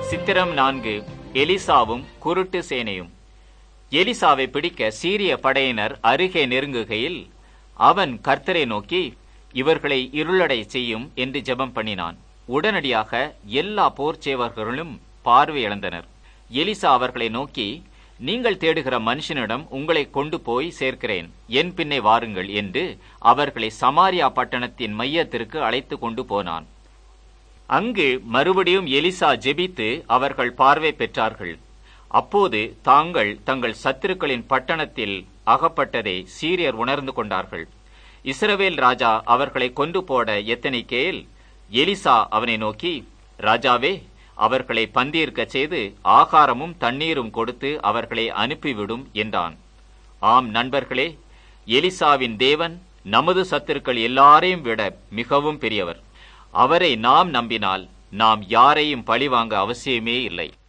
சித்திரம் நான்கு எலிசாவும் குருட்டு சேனையும் எலிசாவை பிடிக்க சீரிய படையினர் அருகே நெருங்குகையில் அவன் கர்த்தரை நோக்கி இவர்களை இருளடை செய்யும் என்று ஜெபம் பண்ணினான் உடனடியாக எல்லா போர்ச்சேவர்களும் பார்வை இழந்தனர் எலிசா அவர்களை நோக்கி நீங்கள் தேடுகிற மனுஷனிடம் உங்களை கொண்டு போய் சேர்க்கிறேன் என் பின்னே வாருங்கள் என்று அவர்களை சமாரியா பட்டணத்தின் மையத்திற்கு அழைத்து கொண்டு போனான் அங்கு மறுபடியும் எலிசா ஜெபித்து அவர்கள் பார்வை பெற்றார்கள் அப்போது தாங்கள் தங்கள் சத்துருக்களின் பட்டணத்தில் அகப்பட்டதை சீரியர் உணர்ந்து கொண்டார்கள் இஸ்ரவேல் ராஜா அவர்களை கொண்டு போட எத்தனைக்கேல் எலிசா அவனை நோக்கி ராஜாவே அவர்களை பந்தீர்க்கச் செய்து ஆகாரமும் தண்ணீரும் கொடுத்து அவர்களை அனுப்பிவிடும் என்றான் ஆம் நண்பர்களே எலிசாவின் தேவன் நமது சத்துருக்கள் எல்லாரையும் விட மிகவும் பெரியவர் அவரை நாம் நம்பினால் நாம் யாரையும் பழிவாங்க அவசியமே இல்லை